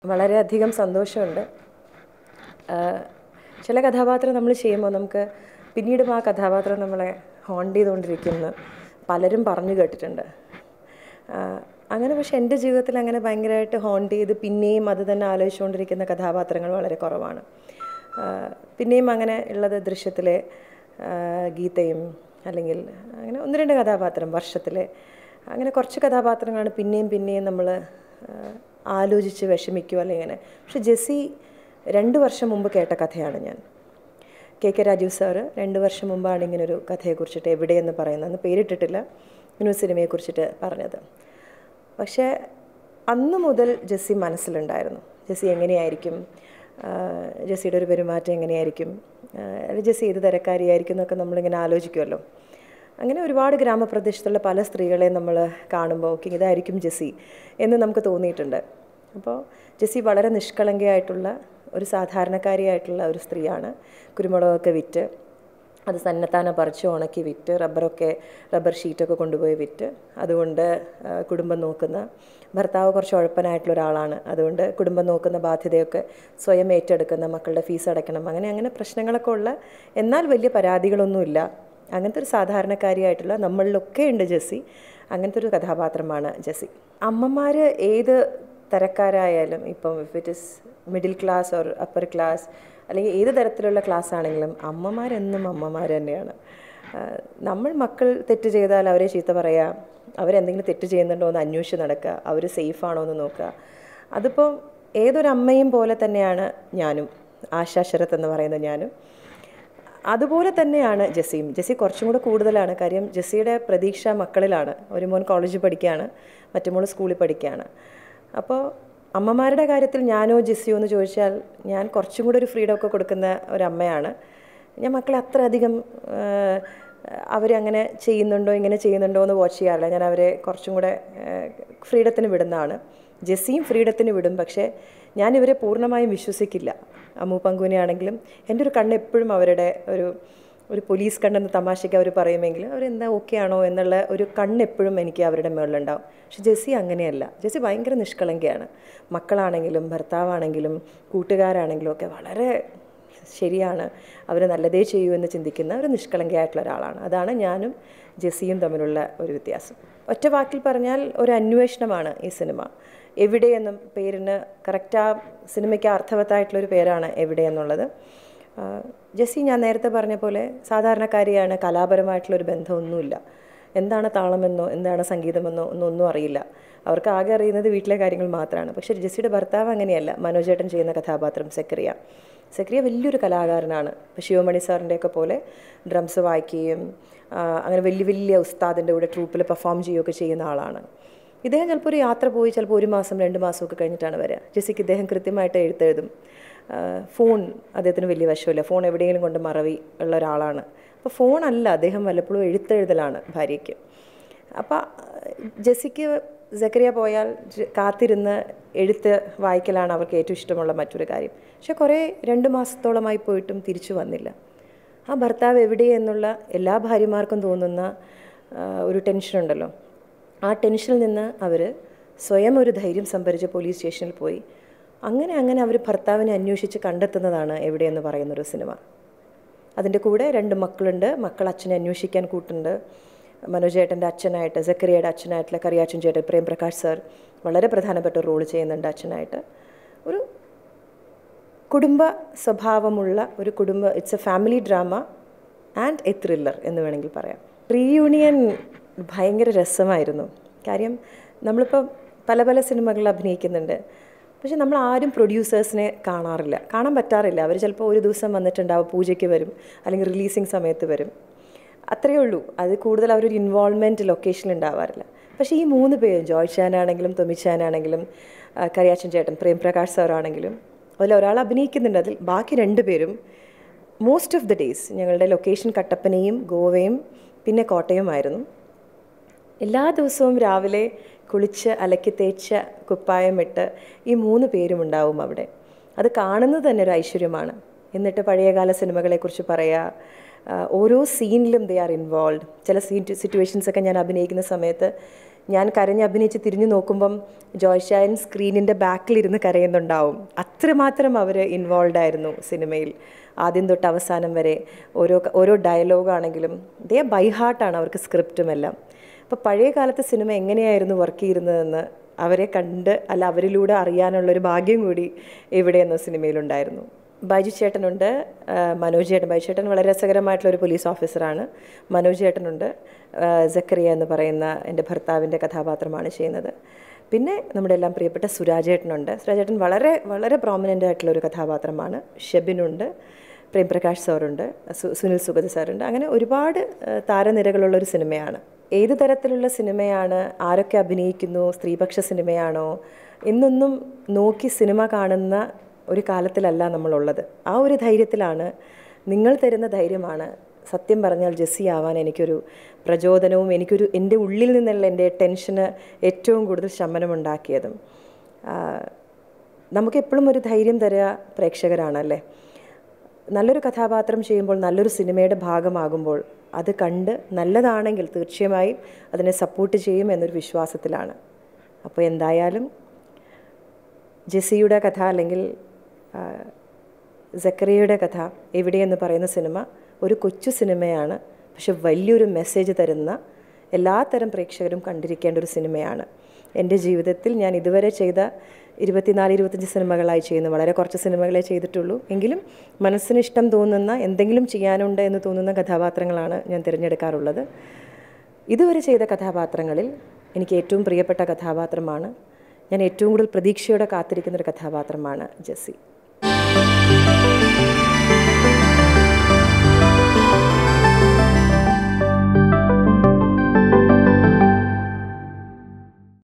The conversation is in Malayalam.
വളരെയധികം സന്തോഷമുണ്ട് ആഹ് ചില കഥാപാത്രം നമ്മൾ ചെയ്യുമ്പോൾ നമുക്ക് പിന്നീടും ആ കഥാപാത്രം നമ്മളെ ഹോണ്ട് ചെയ്തുകൊണ്ടിരിക്കുമെന്ന് പലരും പറഞ്ഞു കേട്ടിട്ടുണ്ട് ആഹ് അങ്ങനെ പക്ഷെ എൻ്റെ ജീവിതത്തിൽ അങ്ങനെ ഭയങ്കരമായിട്ട് ഹോണ്ട് ചെയ്ത് പിന്നെയും അത് തന്നെ ആലോചിച്ചുകൊണ്ടിരിക്കുന്ന കഥാപാത്രങ്ങൾ വളരെ കുറവാണ് ആഹ് പിന്നെയും അങ്ങനെ ഉള്ളത് ദൃശ്യത്തിലെ ആഹ് ഗീതയും അല്ലെങ്കിൽ അങ്ങനെ ഒന്ന് രണ്ട് കഥാപാത്രം വർഷത്തിലെ അങ്ങനെ കുറച്ച് കഥാപാത്രങ്ങളാണ് പിന്നെയും പിന്നെയും നമ്മൾ ആലോചിച്ച് വിഷമിക്കുക അല്ലെങ്കിൽ ഇങ്ങനെ പക്ഷെ ജെസ്സി രണ്ട് വർഷം മുമ്പ് കേട്ട കഥയാണ് ഞാൻ കെ കെ രാജീവ് സാറ് രണ്ട് വർഷം മുമ്പാണ് ഇങ്ങനൊരു കഥയെക്കുറിച്ചിട്ട് എവിടെയെന്ന് പറയുന്നത് അന്ന് പേരിട്ടിട്ടില്ല ഇങ്ങനൊരു സിനിമയെക്കുറിച്ചിട്ട് പറഞ്ഞത് പക്ഷേ അന്ന് മുതൽ ജെസ്സി മനസ്സിലുണ്ടായിരുന്നു ജെസ്സി എങ്ങനെയായിരിക്കും ആഹ് ജെസ്സിയുടെ ഒരു പെരുമാറ്റം എങ്ങനെയായിരിക്കും ആഹ് അല്ലെങ്കിൽ ജെസ്സി ഏത് തരക്കാരിയായിരിക്കും എന്നൊക്കെ നമ്മളിങ്ങനെ ആലോചിക്കുമല്ലോ അങ്ങനെ ഒരുപാട് ഗ്രാമപ്രദേശത്തുള്ള പല സ്ത്രീകളെ നമ്മൾ കാണുമ്പോൾ ഓക്കെ ഇതായിരിക്കും ജെസ്സി എന്ന് നമുക്ക് തോന്നിയിട്ടുണ്ട് അപ്പോൾ ജെസ്സി വളരെ നിഷ്കളങ്കയായിട്ടുള്ള ഒരു സാധാരണക്കാരിയായിട്ടുള്ള ഒരു സ്ത്രീയാണ് കുരുമുളകൊക്കെ വിറ്റ് അത് തന്നെത്താനെ പറിച്ച് ഉണക്കി വിറ്റ് റബ്ബറൊക്കെ റബ്ബർ ഷീറ്റൊക്കെ കൊണ്ടുപോയി വിറ്റ് അതുകൊണ്ട് ആ, കുടുംബം നോക്കുന്ന ഭർത്താവ് കുറച്ച് ഉഴപ്പനായിട്ടുള്ള ഒരാളാണ് അതുകൊണ്ട് കുടുംബം നോക്കുന്ന ബാധ്യതയൊക്കെ സ്വയം ഏറ്റെടുക്കുന്ന മക്കളുടെ ഫീസ് അടയ്ക്കണം അങ്ങനെ അങ്ങനെ പ്രശ്നങ്ങളൊക്കെ ഉള്ള എന്നാൽ വലിയ പരാതികളൊന്നുമില്ല അങ്ങനത്തെ ഒരു സാധാരണക്കാരിയായിട്ടുള്ള നമ്മളിലൊക്കെ ഉണ്ട് ജെസ്സി അങ്ങനത്തെ ഒരു കഥാപാത്രമാണ് ജെസ്സി അമ്മമാർ ഏത് തരക്കാരായാലും ഇപ്പം if it is middle class or upper class അല്ലെങ്കിൽ ഏത് തരത്തിലുള്ള ക്ലാസ് ആണെങ്കിലും അമ്മമാരെന്നും അമ്മമാർ തന്നെയാണ് ആ, നമ്മൾ മക്കൾ തെറ്റ് ചെയ്താൽ അവരെ ചീത്ത പറയുക അവരെന്തെങ്കിലും തെറ്റ് ചെയ്യുന്നുണ്ടോ എന്ന് അന്വേഷിച്ച് നടക്കുക അവർ സേഫ് ആണോ എന്ന് നോക്കുക അതിപ്പം ഏതൊരമ്മയും പോലെ തന്നെയാണ് ഞാനും ആശാ ശരത് എന്ന് പറയുന്ന ഞാനും അതുപോലെ തന്നെയാണ് ജെസ്സിയും ജെസ്സി കുറച്ചും കൂടെ കൂടുതലാണ് കാര്യം ജെസ്സിയുടെ പ്രതീക്ഷ മക്കളിലാണ് ഒരു മോൻ കോളേജിൽ പഠിക്കുകയാണ് മറ്റു മോൾ സ്കൂളിൽ പഠിക്കുകയാണ് അപ്പോൾ അമ്മമാരുടെ കാര്യത്തിൽ ഞാനോ ജെസ്സിയോ എന്ന് ചോദിച്ചാൽ ഞാൻ കുറച്ചും കൂടെ ഒരു ഫ്രീഡം ഒക്കെ കൊടുക്കുന്ന ഒരമ്മയാണ് ഞാൻ മക്കളെ അത്ര അധികം അവരങ്ങനെ ചെയ്യുന്നുണ്ടോ ഇങ്ങനെ ചെയ്യുന്നുണ്ടോ എന്ന് വാച്ച് ചെയ്യാറില്ല ഞാൻ അവരെ കുറച്ചും കൂടെ ഫ്രീഡത്തിന് വിടുന്നതാണ് ജെസ്സിയും ഫ്രീഡത്തിന് വിടും പക്ഷേ ഞാൻ ഇവരെ പൂർണ്ണമായും വിശ്വസിക്കില്ല അമ്മു പങ്കുവിനെ ആണെങ്കിലും എൻ്റെ ഒരു കണ്ണ് എപ്പോഴും അവരുടെ ഒരു ഒരു പോലീസ് കണ്ണെന്ന് തമാശയ്ക്ക് അവർ പറയുമെങ്കിലും അവരെന്താ ഓക്കെ ആണോ എന്നുള്ള ഒരു കണ്ണ് എപ്പോഴും എനിക്ക് അവരുടെ മുകളിലുണ്ടാവും പക്ഷെ ജെസ്സി അങ്ങനെയല്ല ജെസ്സി ഭയങ്കര നിഷ്കളങ്കയാണ് മക്കളാണെങ്കിലും ഭർത്താവാണെങ്കിലും കൂട്ടുകാരാണെങ്കിലും ഒക്കെ വളരെ ശരിയാണ് അവർ നല്ലതേ ചെയ്യൂ എന്ന് ചിന്തിക്കുന്ന ഒരു നിഷ്കളങ്കയായിട്ടുള്ള ഒരാളാണ് അതാണ് ഞാനും ജെസ്സിയും തമ്മിലുള്ള ഒരു വ്യത്യാസം ഒറ്റ വാക്കിൽ പറഞ്ഞാൽ ഒരു അന്വേഷണമാണ് ഈ സിനിമ എവിടെ എന്നും പേരിന് കറക്റ്റ് ആ സിനിമയ്ക്ക് അർത്ഥവത്തായിട്ടുള്ള ഒരു പേരാണ് എവിടെ എന്നുള്ളത് ആ, ജെസ്സി ഞാൻ നേരത്തെ പറഞ്ഞ പോലെ സാധാരണക്കാരിയാണ് കലാപരമായിട്ടുള്ളൊരു ബന്ധമൊന്നുമില്ല എന്താണ് താളമെന്നോ എന്താണ് സംഗീതമെന്നോ ഒന്നൊന്നും അറിയില്ല അവർക്ക് ആകെ അറിയുന്നത് വീട്ടിലെ കാര്യങ്ങൾ മാത്രമാണ് പക്ഷേ ജെസ്സിയുടെ ഭർത്താവ് അങ്ങനെയല്ല മനോജേട്ടൻ ചെയ്യുന്ന കഥാപാത്രം സെക്രിയ സെക്രിയ വലിയൊരു കലാകാരനാണ് ഇപ്പോൾ ശിവമണി സാറിൻ്റെയൊക്കെ പോലെ ഡ്രംസ് വായിക്കുകയും ആ, അങ്ങനെ വലിയ വലിയ ഉസ്താദിൻ്റെ കൂടെ ട്രൂപ്പിൽ പെർഫോം ചെയ്യുകയൊക്കെ ചെയ്യുന്ന ആളാണ് ഇദ്ദേഹം ചിലപ്പോൾ ഒരു യാത്ര പോയി ചിലപ്പോൾ ഒരു മാസം രണ്ട് മാസമൊക്കെ കഴിഞ്ഞിട്ടാണ് വരിക ജെസ്സിക്ക് ഇദ്ദേഹം കൃത്യമായിട്ട് എഴുത്തെഴുതും ആ, ഫോൺ അദ്ദേഹത്തിന് വലിയ വശമില്ല ഫോൺ എവിടെയെങ്കിലും കൊണ്ട് മറവി ഉള്ള ഒരാളാണ് അപ്പോൾ ഫോണല്ല അദ്ദേഹം വല്ലപ്പോഴും എഴുത്തെഴുതലാണ് ഭാര്യയ്ക്ക് അപ്പോൾ ജെസ്സിക്ക് സക്കറിയ പോയാൽ ജ- കാത്തിരുന്ന് എഴുത്ത് വായിക്കലാണ് അവർക്ക് ഏറ്റവും ഇഷ്ടമുള്ള മറ്റൊരു കാര്യം പക്ഷെ കുറേ രണ്ട് മാസത്തോളമായി പോയിട്ടും തിരിച്ചു വന്നില്ല ആ ഭർത്താവ് എവിടെ എന്നുള്ള എല്ലാ ഭാര്യമാർക്കും തോന്നുന്ന ആ, ഒരു ടെൻഷൻ ഉണ്ടല്ലോ ആ ടെൻഷനിൽ നിന്ന് അവർ സ്വയം ഒരു ധൈര്യം സംഭരിച്ച് പോലീസ് സ്റ്റേഷനിൽ പോയി അങ്ങനെ അങ്ങനെ അവർ ഭർത്താവിനെ അന്വേഷിച്ച് കണ്ടെത്തുന്നതാണ് എവിടെയെന്ന് പറയുന്നൊരു സിനിമ അതിൻ്റെ കൂടെ രണ്ട് മക്കളുണ്ട് മക്കൾ അച്ഛനെ അന്വേഷിക്കാൻ കൂട്ടുണ്ട് മനോജേട്ടൻ്റെ അച്ഛനായിട്ട് സക്കറിയയുടെ അച്ഛനായിട്ടുള്ള കറിയാച്ചൻ ചേട്ടൻ പ്രേം പ്രകാശ് സാർ വളരെ പ്രധാനപ്പെട്ട റോൾ ചെയ്യുന്നുണ്ട് അച്ഛനായിട്ട് ഒരു കുടുംബ സ്വഭാവമുള്ള ഒരു കുടുംബ it's a family drama and a thriller എന്ന് വേണമെങ്കിൽ പറയാം റീയൂണിയൻ ഭയങ്കര രസമായിരുന്നു കാര്യം നമ്മളിപ്പോൾ പല പല സിനിമകളിൽ അഭിനയിക്കുന്നുണ്ട് പക്ഷെ നമ്മൾ ആരും പ്രൊഡ്യൂസേഴ്സിനെ കാണാറില്ല കാണാൻ പറ്റാറില്ല അവർ ചിലപ്പോൾ ഒരു ദിവസം വന്നിട്ടുണ്ടാവും പൂജയ്ക്ക് വരും അല്ലെങ്കിൽ റിലീസിങ് സമയത്ത് വരും അത്രയേ ഉള്ളൂ അത് കൂടുതൽ അവരൊരു ഇൻവോൾവ്മെൻറ്റ് ലൊക്കേഷനിൽ ഉണ്ടാവാറില്ല പക്ഷേ ഈ മൂന്ന് പേരും ജോയ് ചാനാണെങ്കിലും തൊമി ചാനാണെങ്കിലും ആ, കറിയാച്ചൻ ചേട്ടൻ പ്രേം പ്രകാശ് സാറാണെങ്കിലും അതിൽ ഒരാൾ അഭിനയിക്കുന്നുണ്ട് അതിൽ ബാക്കി രണ്ട് പേരും മോസ്റ്റ് ഓഫ് ദി ഡേയ്സ് ഞങ്ങളുടെ ലൊക്കേഷൻ കട്ടപ്പനയും ഗോവയും പിന്നെ കോട്ടയമായിരുന്നു എല്ലാ ദിവസവും രാവിലെ കുളിച്ച് അലക്കി തേച്ച കുപ്പായമിട്ട് ഈ മൂന്ന് പേരും ഉണ്ടാവും അവിടെ അത് കാണുന്നത് തന്നെ ഒരു ഐശ്വര്യമാണ് എന്നിട്ട് പഴയകാല സിനിമകളെക്കുറിച്ച് പറയുക ആ, ഓരോ സീനിലും ദേ ആർ ഇൻവോൾവ് ചില സീൻ സിറ്റുവേഷൻസ് ഒക്കെ ഞാൻ അഭിനയിക്കുന്ന സമയത്ത് ഞാൻ കരഞ്ഞ് അഭിനയിച്ച് തിരിഞ്ഞു നോക്കുമ്പം ജോയ്ഷായൻ സ്ക്രീനിൻ്റെ ബാക്കിലിരുന്ന് കരയുന്നുണ്ടാവും അത്രമാത്രം അവർ ഇൻവോൾവ് ആയിരുന്നു സിനിമയിൽ ആദ്യം തൊട്ട് അവസാനം വരെ ഓരോ ഓരോ ഡയലോഗാണെങ്കിലും ദേ ബൈ ഹാർട്ടാണ് അവർക്ക് സ്ക്രിപ്റ്റും എല്ലാം അപ്പോൾ പഴയ കാലത്തെ സിനിമ എങ്ങനെയായിരുന്നു വർക്ക് ചെയ്യുന്നതെന്ന് അവരെ കണ്ട് അല്ല അവരിലൂടെ അറിയാനുള്ളൊരു ഭാഗ്യം കൂടി ഇവിടെ എന്ന സിനിമയിലുണ്ടായിരുന്നു ബൈജു ചേട്ടനുണ്ട് ആ, മനോജ് ചേട്ടൻ ബൈജു ചേട്ടൻ വളരെ രസകരമായിട്ടുള്ള ഒരു പോലീസ് ഓഫീസറാണ് മനോജ് ചേട്ടനുണ്ട് ആ, സക്കറിയ എന്ന് പറയുന്ന എൻ്റെ ഭർത്താവിൻ്റെ കഥാപാത്രമാണ് ചെയ്യുന്നത് പിന്നെ നമ്മുടെ എല്ലാം പ്രിയപ്പെട്ട സുരാജേട്ടനുണ്ട് സുരാജേട്ടൻ വളരെ വളരെ പ്രോമിനൻ്റ് ആയിട്ടുള്ള ഒരു കഥാപാത്രമാണ് ഷെബിനുണ്ട് പ്രേംപ്രകാശ് സാറുണ്ട് സു സുനിൽ സുഗത് സാറുണ്ട് അങ്ങനെ ഒരുപാട് ആ, താരനിരകളുള്ള ഒരു സിനിമയാണ് ഏത് തരത്തിലുള്ള സിനിമയാണ് ആരൊക്കെ അഭിനയിക്കുന്നു സ്ത്രീപക്ഷ സിനിമയാണോ എന്നൊന്നും നോക്കി സിനിമ കാണുന്ന ഒരു കാലത്തിലല്ല നമ്മളുള്ളത് ആ ഒരു ധൈര്യത്തിലാണ് നിങ്ങൾ തരുന്ന ധൈര്യമാണ് സത്യം പറഞ്ഞാൽ ജെസ്സി ആവാൻ എനിക്കൊരു പ്രചോദനവും എനിക്കൊരു എൻ്റെ ഉള്ളിൽ നിന്നുള്ള എൻ്റെ ടെൻഷന് ഏറ്റവും കൂടുതൽ ശമനമുണ്ടാക്കിയതും ആ, നമുക്കെപ്പോഴും ഒരു ധൈര്യം തരിക പ്രേക്ഷകരാണല്ലേ നല്ലൊരു കഥാപാത്രം ചെയ്യുമ്പോൾ നല്ലൊരു സിനിമയുടെ ഭാഗമാകുമ്പോൾ അത് കണ്ട് നല്ലതാണെങ്കിൽ തീർച്ചയായും അതിനെ സപ്പോർട്ട് ചെയ്യും എന്നൊരു വിശ്വാസത്തിലാണ് അപ്പോൾ എന്തായാലും ജെസ്സിയുടെ കഥ അല്ലെങ്കിൽ ആ, സക്കറിയയുടെ കഥ എവിടെയെന്ന് പറയുന്ന സിനിമ ഒരു കൊച്ചു സിനിമയാണ് പക്ഷെ വലിയൊരു മെസ്സേജ് തരുന്ന എല്ലാത്തരം പ്രേക്ഷകരും കണ്ടിരിക്കേണ്ട ഒരു സിനിമയാണ് എൻ്റെ ജീവിതത്തിൽ ഞാൻ ഇതുവരെ ചെയ്ത ഇരുപത്തിനാല് ഇരുപത്തഞ്ച് സിനിമകളായി ചെയ്യുന്നു വളരെ കുറച്ച് സിനിമകളെ ചെയ്തിട്ടുള്ളൂ എങ്കിലും മനസ്സിന് ഇഷ്ടം തോന്നുന്ന എന്തെങ്കിലും ചെയ്യാനുണ്ട് എന്ന് തോന്നുന്ന കഥാപാത്രങ്ങളാണ് ഞാൻ തിരഞ്ഞെടുക്കാറുള്ളത് ഇതുവരെ ചെയ്ത കഥാപാത്രങ്ങളിൽ എനിക്ക് ഏറ്റവും പ്രിയപ്പെട്ട കഥാപാത്രമാണ് ഞാൻ ഏറ്റവും കൂടുതൽ പ്രതീക്ഷയോടെ കാത്തിരിക്കുന്ന ഒരു കഥാപാത്രമാണ് ജെസ്സി